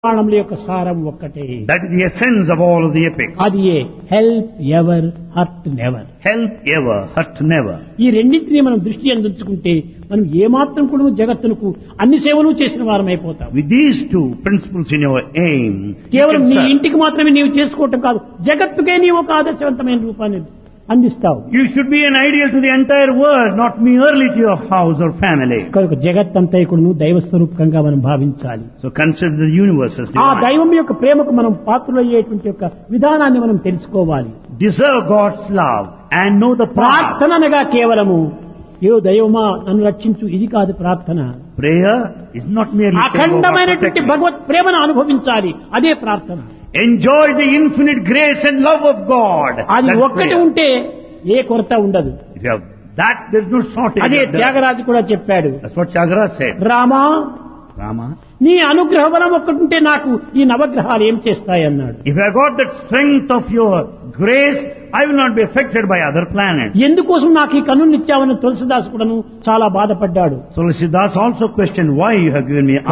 పురాణముల యొక్క సారం ఒక్కటే That is the essence of all of the epics. అది a help ever hurt never Help ever, hurt never. ఈ రెండింటినీ మనం దృష్టి అందించుకుంటే మనం ఏమాత్రం కూడా జగత్తునకు అన్ని సేవలు చేసిన వారం అయిపోతాం With these two principles in your aim, you కేవలం can నీ serve. ఇంటికి మాత్రమే నీవు చేసుకోవటం కాదు జగత్తుకే నీవు ఒక ఆదర్శవంతమైన రూపాన్ని అందిస్తావు You should be an ideal to the entire world, not merely to your house or family. కనుక జగత్ అంతా కూడా దైవ స్వరూపకంగా మనం భావించాలి So consider the universe as ఆ divine. దైవం యొక్క ప్రేమకు మనం పాత్రలయ్యేటువంటి యొక్క విధానాన్ని మనం తెలుసుకోవాలి Deserve God's love and know the path. ప్రార్థన అనగా కేవలము ఏ దైవమా నన్ను రక్షించు ఇది కాదు ప్రార్థన Prayer is not merely saying, "Oh, God, అఖండమైనటువంటి protect me." భగవత్ ప్రేమను అనుభవించాలి అదే ప్రార్థన Enjoy the infinite grace and love of God. అది That's ఒక్కటి prayer. ఉంటే ఏ కొరత ఉండదు If you have that, there's no shortage. అదే of that. త్యాగరాజు కూడా చెప్పాడు That's what Chagra said. Rama Rama, నీ అనుగ్రహ బలం ఒక్కటుంటే నాకు ఈ నవగ్రహాలు ఏం చేస్తాయి అన్నాడు if I got that strength of your grace, I will not be affected by other planets. ఎందుకోసం నాకు ఈ కన్నునిచ్చావని తులసిదాసు కూడాను చాలా బాధపడ్డాడు So Siddhas also questioned why you have given me